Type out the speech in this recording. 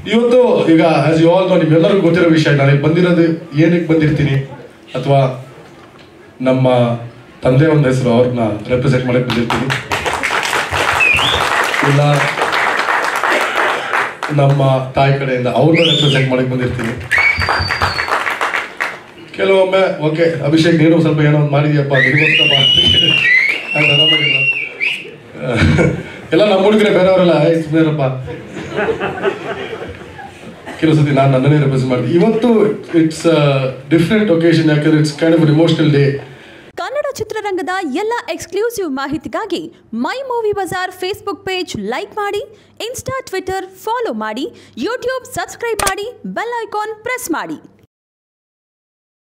ಇವತ್ತು ಈಗ as you all know ನಿಮ್ಮೆಲ್ಲರಿಗೂ ಗೊತ್ತಿರೋ ವಿಷಯ ನಾನು ಇಲ್ಲಿ ಬಂದಿರೋದು ಏನಕ್ಕೆ ಬಂದಿರ್ತೀನಿ ಅಥವಾ ನಮ್ಮ ತಂದೆ ಒಂದು ಹೆಸರು ಅವ್ರನ್ನ ರೆಪ್ರೆಸೆಂಟ್ ಮಾಡಕ್ಕೆ ಬಂದಿರ್ತೀನಿ ಇಲ್ಲ ನಮ್ಮ ತಾಯಿ ಕಡೆಯಿಂದ ಅವ್ರನ್ನ ರೆಪ್ರೆಸೆಂಟ್ ಮಾಡಕ್ಕೆ ಬಂದಿರ್ತೀನಿ ಕೆಲವೊಮ್ಮೆ ಓಕೆ ಅಭಿಷೇಕ್ ನೀನು ಸ್ವಲ್ಪ ಏನೋ ಒಂದು ಮಾಡಿದ್ಯಪ್ಪ ನಿನಗೋಸ್ಕರ ಬಾ ಅಂತ ಹೇಳಿ. ಆಯ್ತು, ಆರಾಮಾಗಿರು. ಎಲ್ಲ ನಮ್ಮ ಹುಡುಗರೆ ಬೇರೆಯವರೆಲ್ಲ ಆಯ್ತು ಸುಮ್ಮನೆರಪ್ಪ ಕೆಲವು ಸತಿ ನಾನು ನನ್ನನ್ನೇ ರೆಪ್ರೆಸೆಂಟ್ ಮಾಡಿದೆ ಇವತ್ತು ಇಟ್ಸ್ ಡಿಫ್ರೆಂಟ್ ಒಕೇಶನ್ ಯಾಕಂದ್ರೆ it's kind of emotional day Kannada ಚಿತ್ರರಂಗದ ಎಲ್ಲ ಎಕ್ಸ್ಕ್ಲೂಸಿವ್ ಮಾಹಿತಿಗಾಗಿ my movie bazaar Facebook page like ಮಾಡಿ ಇನ್ಸ್ಟಾ ಟ್ವಿಟರ್ ಫಾಲೋ ಮಾಡಿ ಯೂಟ್ಯೂಬ್ ಸಬ್ಸ್ಕ್ರೈಬ್ ಮಾಡಿ ಬೆಲ್ ಐಕಾನ್ ಪ್ರೆಸ್ ಮಾಡಿ